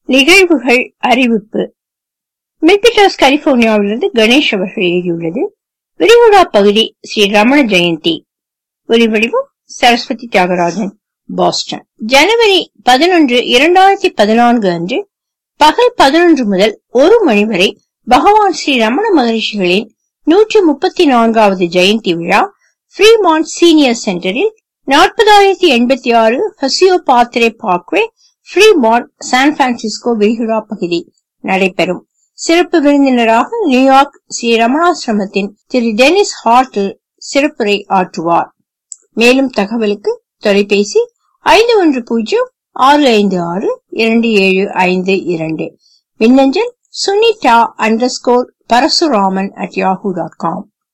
நிகழ்வுகள் அறிவிப்பு மில்பிட்டாஸ் கலிபோர்னியாவிலிருந்து கணேஷ் அவர்கள் எழுதியுள்ளது விரிகுடா பகுதி ஸ்ரீ ரமண ஜெயந்தி ஒலிவடிவம் சரஸ்வதி தியாகராஜன் பாஸ்டன் ஜனவரி பதினொன்று இரண்டாயிரத்தி பதினான்கு அன்று பகல் பதினொன்று முதல் ஒரு மணி வரை பகவான் ஸ்ரீ ரமண மகரிஷிகளின் நூற்றி முப்பத்தி நான்காவது ஜெயந்தி விழா ஃப்ரீமான்ட் சீனியர் சென்டரில் நாற்பதாயிரத்தி எண்பத்தி ஆறு ஹசியோ Padre Parkway Fremont San Francisco விரிகுடா பகுதி நடைபெறும் சிறப்பு விருந்தினராக நியூயார்க் ஸ்ரீ ரமணாசிரமத்தின் திரு டெனிஸ் ஹார்டில் சிறப்புரை ஆற்றுவார் மேலும் தகவலுக்கு தொலைபேசி ஐந்து ஒன்று பூஜ்ஜியம் ஆறு ஐந்து ஆறு இரண்டு ஏழு ஐந்து இரண்டு மின்னஞ்சல் Sunitha underscore Parasuraman at Yahoo dot com